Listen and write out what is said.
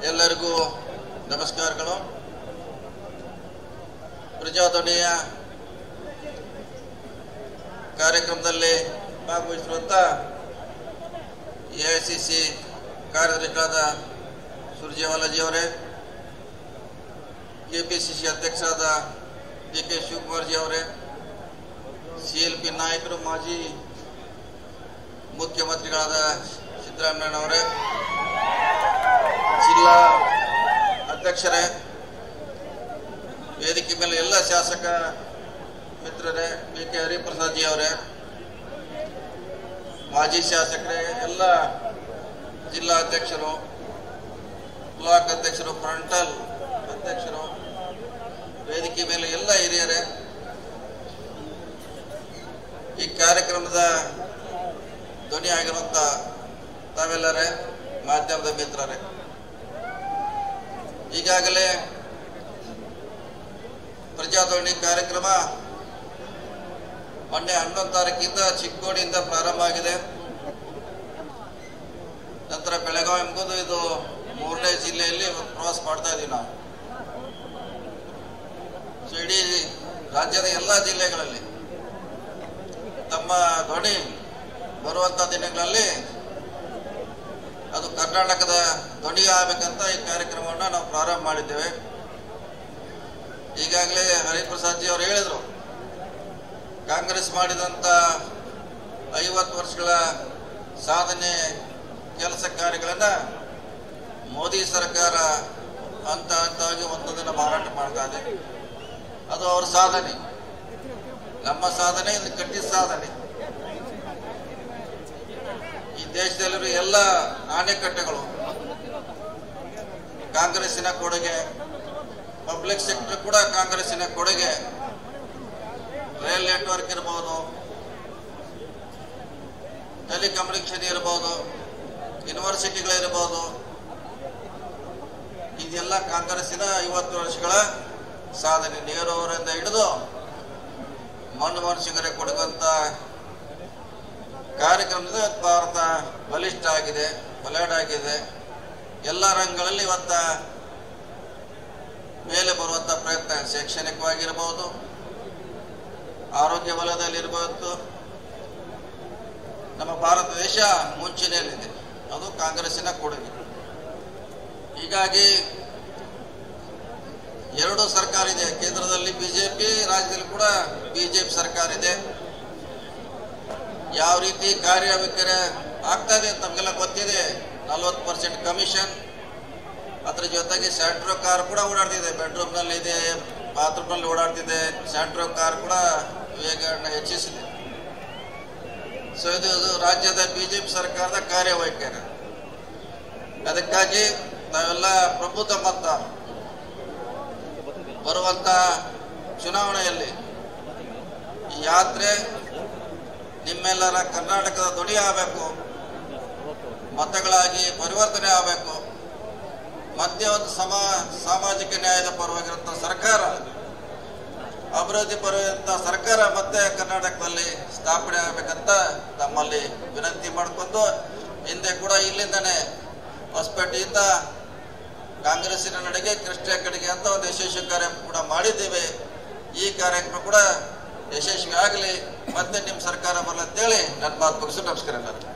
ಎಲ್ಲರಿಗೂ ನಮಸ್ಕಾರಗಳು ಪ್ರಜಾಧ್ವನಿಯ ಕಾರ್ಯಕ್ರಮದಲ್ಲಿ ಭಾಗವಹಿಸಿರುವಂಥ ಎ ಐ ಸಿ ಸಿ ಕಾರ್ಯದರ್ಶಿಗಳಾದ ಸುರ್ಜೇವಾಲಾಜಿ ಅವರೇ ಕೆ ಪಿ ಸಿ ಸಿ ಅಧ್ಯಕ್ಷರಾದ ಡಿ ಕೆ ಶಿವಕುಮಾರ್ಜಿ ಅವರೇ ಸಿ ಎಲ್ ಪಿ ನಾಯಕರು ಮಾಜಿ ಮುಖ್ಯಮಂತ್ರಿಗಳಾದ ಸಿದ್ದರಾಮಯ್ಯನವರೇ ಜಿಲ್ಲಾ ಅಧ್ಯಕ್ಷರೇ ವೇದಿಕೆ ಮೇಲೆ ಎಲ್ಲ ಶಾಸಕ ಮಿತ್ರರೇ ಬಿ ಕೆ ಹರಿಪ್ರಸಾದ್ ಜಿ ಅವರೇ ಮಾಜಿ ಶಾಸಕರೇ ಎಲ್ಲ ಜಿಲ್ಲಾ ಅಧ್ಯಕ್ಷರು ಬ್ಲಾಕ್ ಅಧ್ಯಕ್ಷರು ಫ್ರಂಟಲ್ ಅಧ್ಯಕ್ಷರು ವೇದಿಕೆ ಮೇಲೆ ಎಲ್ಲ ಹಿರಿಯರೇ ಈ ಕಾರ್ಯಕ್ರಮದ ಧ್ವನಿ ಆಗಿರುವಂತ ತಾವೆಲ್ಲರೇ ಮಾಧ್ಯಮದ ಮಿತ್ರರೇ ಈಗಾಗಲೇ ಪ್ರಜಾಧ್ವನಿ ಕಾರ್ಯಕ್ರಮ ಮೊನ್ನೆ ಹನ್ನೊಂದು ತಾರೀಕಿಂದ ಚಿಕ್ಕೋಡಿಯಿಂದ ಪ್ರಾರಂಭ ಆಗಿದೆ ನಂತರ ಬೆಳಗಾವಿ ಮುಗಿದು ಇದು ಮೂರನೇ ಜಿಲ್ಲೆಯಲ್ಲಿ ಪ್ರವಾಸ ಮಾಡ್ತಾ ಇದೀವಿ ನಾವು ಸೊ ಇಡೀ ರಾಜ್ಯದ ಎಲ್ಲ ಜಿಲ್ಲೆಗಳಲ್ಲಿ ತಮ್ಮ ಧ್ವನಿ ಬರುವಂತ ದಿನಗಳಲ್ಲಿ ಅದು ಕರ್ನಾಟಕದ ಧ್ವನಿ ಆಗಬೇಕಂತ ಈ ಕಾರ್ಯಕ್ರಮವನ್ನು ನಾವು ಪ್ರಾರಂಭ ಮಾಡಿದ್ದೇವೆ ಈಗಾಗಲೇ ಹರಿಪ್ರಸಾದ್ ಜಿ ಅವರು ಹೇಳಿದರು ಕಾಂಗ್ರೆಸ್ ಮಾಡಿದಂಥ ಐವತ್ತು ವರ್ಷಗಳ ಸಾಧನೆ ಕೆಲಸ ಕಾರ್ಯಗಳನ್ನು ಮೋದಿ ಸರ್ಕಾರ ಹಂತ ಹಂತವಾಗಿ ಒಂದೊಂದನ್ನು ಮಾರಾಟ ಮಾಡ್ತಾ ಇದೆ ಅದು ಅವ್ರ ಸಾಧನೆ ನಮ್ಮ ಸಾಧನೆ ಇದು ಕಟ್ಟಿದ ಸಾಧನೆ ಈ ದೇಶದಲ್ಲಿರೋ ಎಲ್ಲ ಅಣೆಕಟ್ಟೆಗಳು ಕಾಂಗ್ರೆಸ್ಸಿನ ಕೊಡುಗೆ ಪಬ್ಲಿಕ್ ಸೆಕ್ಟರ್ ಕೂಡ ಕಾಂಗ್ರೆಸ್ಸಿನ ಕೊಡುಗೆ ರೈಲ್ ನೆಟ್ವರ್ಕ್ ಇರ್ಬೋದು ಟೆಲಿಕಮ್ಯುನಿಕೇಶನ್ ಇರ್ಬೋದು ಯೂನಿವರ್ಸಿಟಿಗಳಿರ್ಬೋದು ಇದೆಲ್ಲ ಕಾಂಗ್ರೆಸ್ಸಿನ ಐವತ್ತು ವರ್ಷಗಳ ಸಾಧನೆ ನೆಹರು ಅವರಿಂದ ಹಿಡಿದು ಮನಮೋಹನ್ ಸಿಂಗರೇ ಕೊಡುವಂತ ಕಾರ್ಯಕ್ರಮದಿಂದ ಇವತ್ತು ಭಾರತ ಬಲಿಷ್ಠ ಆಗಿದೆ ಬಲಾಢ್ಯ ಎಲ್ಲ ರಂಗಗಳಲ್ಲಿ ಇವತ್ತ ಮೇಲೆ ಬರುವಂತ ಪ್ರಯತ್ನ ಶೈಕ್ಷಣಿಕವಾಗಿರ್ಬೋದು ಆರೋಗ್ಯ ವಲಯದಲ್ಲಿರ್ಬೋದು ನಮ್ಮ ಭಾರತ ದೇಶ ಮುಂಚೂಣಿಯಲ್ಲಿದೆ ಅದು ಕಾಂಗ್ರೆಸ್ಸಿನ ಕೊಡುಗೆ ಹೀಗಾಗಿ ಎರಡು ಸರ್ಕಾರ ಇದೆ ಕೇಂದ್ರದಲ್ಲಿ ಬಿಜೆಪಿ ರಾಜ್ಯದಲ್ಲಿ ಕೂಡ ಬಿಜೆಪಿ ಸರ್ಕಾರ ಇದೆ ಯಾವ ರೀತಿ ಕಾರ್ಯವೈಖರಿ ಆಗ್ತಾ ಇದೆ ತಮಗೆಲ್ಲ ಗೊತ್ತಿದೆ ನಲ್ವತ್ತು ಪರ್ಸೆಂಟ್ ಕಮಿಷನ್ ಅದ್ರ ಜೊತೆಗೆ ಸ್ಯಾಂಟ್ರೋ ಕಾರ್ ಕೂಡ ಓಡಾಡ್ತಿದೆ ಬೆಡ್ರೂಮ್ ನಲ್ಲಿ ಇದೆ ಬಾತ್ರೂಮ್ ನಲ್ಲಿ ಓಡಾಡ್ತಿದೆ ಸ್ಯಾಂಟ್ರೋ ಕಾರ್ ಕೂಡ ವೇಗವನ್ನು ಹೆಚ್ಚಿಸಿದೆ ಸೊ ಇದು ಇದು ರಾಜ್ಯದ ಬಿಜೆಪಿ ಸರ್ಕಾರದ ಕಾರ್ಯವೈಖರಿ ಅದಕ್ಕಾಗಿ ನಾವೆಲ್ಲ ಪ್ರಬುದ್ಧ ಮತ ಬರುವಂತ ಚುನಾವಣೆಯಲ್ಲಿ ಈ ಯಾತ್ರೆ ನಿಮ್ಮೆಲ್ಲರ ಕರ್ನಾಟಕದ ಧ್ವನಿ ಆಗಬೇಕು ಮತಗಳಾಗಿ ಪರಿವರ್ತನೆ ಆಗಬೇಕು ಮತ್ತೆ ಒಂದು ಸಮ ಸಾಮಾಜಿಕ ನ್ಯಾಯದ ಪರವಾಗಿರುವಂತ ಸರ್ಕಾರ ಅಭಿವೃದ್ಧಿ ಪರವಾಗಿರುವಂತ ಸರ್ಕಾರ ಮತ್ತೆ ಕರ್ನಾಟಕದಲ್ಲಿ ಸ್ಥಾಪನೆ ಆಗಬೇಕಂತ ತಮ್ಮಲ್ಲಿ ವಿನಂತಿ ಮಾಡಿಕೊಂಡು ಹಿಂದೆ ಕೂಡ ಇಲ್ಲಿಂದನೇ ಹೊಸಪೇಟೆಯಿಂದ ಕಾಂಗ್ರೆಸ್ಸಿನ ನಡೆಗೆ ಕೃಷ್ಣ ಕಡೆಗೆ ಅಂತ ಒಂದು ಯಶಸ್ವಿ ಕಾರ್ಯ ಕೂಡ ಮಾಡಿದ್ದೇವೆ ಈ ಕಾರ್ಯಕ್ರಮ ಕೂಡ ಯಶಸ್ವಿ ಆಗಲಿ ಮತ್ತೆ ನಿಮ್ಮ ಸರ್ಕಾರ ಬರಲಿ ಅಂತೇಳಿ ನನ್ನ ಮಾತು ಮುಗಿಸು ನಮಸ್ಕಾರ ಎಲ್ಲರಿಗೂ